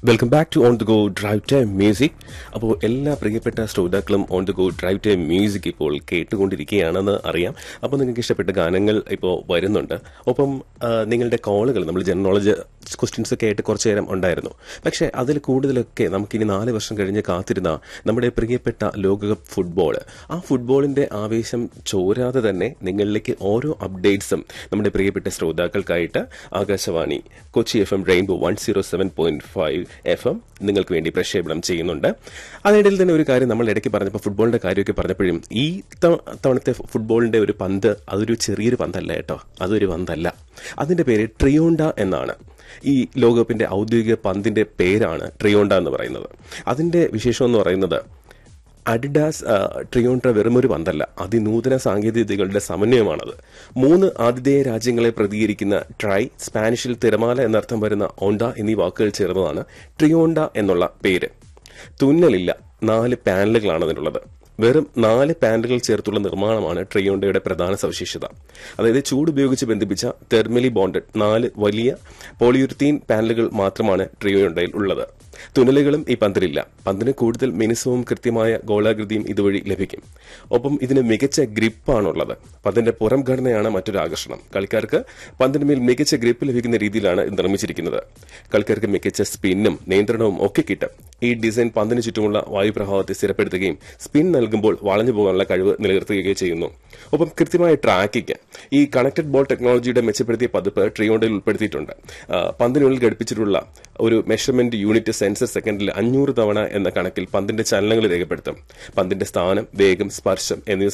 welcome back to on the go drive time music അപ്പോൾ എല്ലാ പ്രിയപ്പെട്ട ശ്രോതാക്കളും on the go drive time music ഇപ്പോൾ കേട്ടുകൊണ്ടിരിക്കുകയാണെന്ന് അറിയാം അപ്പോൾ നിങ്ങൾക്ക് ഇഷ്ടപ്പെട്ട ഗാനങ്ങൾ ഇപ്പോൾ വരുന്നുണ്ട് ഒപ്പം ആ, നിങ്ങളുടെ കോളുകൾ നമ്മൾ ജനറൽ നോളജ് ക്വസ്റ്റ്യൻസ് ഒക്കെ ആയിട്ട് കുറച്ച് നേരം ഉണ്ടായിരുന്നു പക്ഷേ അതിൽ കൂടുതലൊക്കെ നമുക്കിനി നാല് വർഷം കഴിഞ്ഞ് കാത്തിരുന്ന നമ്മുടെ പ്രിയപ്പെട്ട ലോകകപ്പ് ഫുട്ബോൾ ആ ഫുട്ബോളിന്റെ ആവേശം ചോരാതെ തന്നെ നിങ്ങളിലേക്ക് ഓരോ അപ്ഡേറ്റ്സും നമ്മുടെ പ്രിയപ്പെട്ട ശ്രോതാക്കൾക്കായിട്ട് Akashvani Kochi F M rainbow one zero seven point five F M നിങ്ങൾക്ക് വേണ്ടി പ്രക്ഷേപണം ചെയ്യുന്നുണ്ട് അതിനിടയിൽ തന്നെ ഒരു കാര്യം നമ്മൾ ഇടയ്ക്ക് പറഞ്ഞപ്പോൾ ഫുട്ബോളിന്റെ കാര്യമൊക്കെ പറഞ്ഞപ്പോഴും ഈ ത- തവണത്തെ ഫുട്ബോളിന്റെ ഒരു പന്ത് അതൊരു ചെറിയൊരു പന്തല്ല കേട്ടോ അതൊരു പന്തല്ല അതിന്റെ പേര് ട്രിയോണ്ട എന്നാണ് ഈ ലോകകപ്പിന്റെ ഔദ്യോഗിക പന്തിന്റെ പേരാണ് ട്രിയോണ്ട എന്ന് പറയുന്നത് അതിന്റെ വിശേഷം എന്ന് പറയുന്നത് അഡിഡാസ് ആ, ട്രിയോണ്ട്ര വെറുമൊരു പന്തല്ല അതിനൂതന സാങ്കേതിക വിദ്യകളുടെ സമന്വയമാണത് മൂന്ന് ആതിഥേയ രാജ്യങ്ങളെ പ്രതികരിക്കുന്ന ട്രൈ സ്പാനിഷിൽ തിരമാല എന്നർത്ഥം വരുന്ന ഓണ്ട എന്നീ വാക്കുകൾ ചേർന്നതാണ് ട്രിയോണ്ട എന്നുള്ള പേര് തുന്നലില്ല നാല് പാനലുകളാണ് അതിനുള്ളത് വെറും നാല് പാനലുകൾ ചേർത്തുള്ള നിർമ്മാണമാണ് ട്രിയോണ്ടയുടെ പ്രധാന സവിശേഷത അതായത് ചൂട് ഉപയോഗിച്ച് ബന്ധിപ്പിച്ച തെർമലി ബോണ്ടഡ് നാല് വലിയ പോളിയുർത്തീൻ പാനലുകൾ മാത്രമാണ് ട്രിയോണ്ടയിൽ ഉള്ളത് തുന്നലുകളും ഈ പന്തിലില്ല പന്തിന് കൂടുതൽ മിനുസവും കൃത്യമായ ഗോളാകൃതിയും ഇതുവഴി ലഭിക്കും ഒപ്പം ഇതിന് മികച്ച ഗ്രിപ്പാണുള്ളത് പന്തിന്റെ പുറം ഘടനയാണ് മറ്റൊരു ആകർഷണം കളിക്കാർക്ക് പന്തിന് മേൽ മികച്ച ഗ്രിപ്പ് ലഭിക്കുന്ന രീതിയിലാണ് ഇത് നിർമ്മിച്ചിരിക്കുന്നത് കളിക്കാർക്ക് മികച്ച സ്പിന്നും നിയന്ത്രണവും ഒക്കെ കിട്ടും ഈ ഡിസൈൻ പന്തിന് ചുറ്റുമുള്ള വായുപ്രവാഹത്തെ സ്ഥിരപ്പെടുത്തുകയും സ്പിൻ നൽകുമ്പോൾ വളഞ്ഞു പോകാനുള്ള കഴിവ് നിലനിർത്തുകയും ചെയ്യുന്നു ഒപ്പം കൃത്യമായ ട്രാക്കിംഗ് ഈ കണക്റ്റഡ് ബോൾ ടെക്നോളജിയുടെ മെച്ചപ്പെടുത്തിയ പതിപ്പ് ട്രിയോണ്ടിൽ ഉൾപ്പെടുത്തിയിട്ടുണ്ട് ആ, പന്തിനുള്ളിൽ ഘടിപ്പിച്ചിട്ടുള്ള ഒരു മെഷർമെന്റ് യൂണിറ്റ് സെൻസർ സെക്കൻഡിൽ അഞ്ഞൂറ് തവണ എന്ന കണക്കിൽ പന്തിന്റെ ചലനങ്ങൾ രേഖപ്പെടുത്തും പന്തിന്റെ സ്ഥാനം വേഗം സ്പർശം എന്നിവ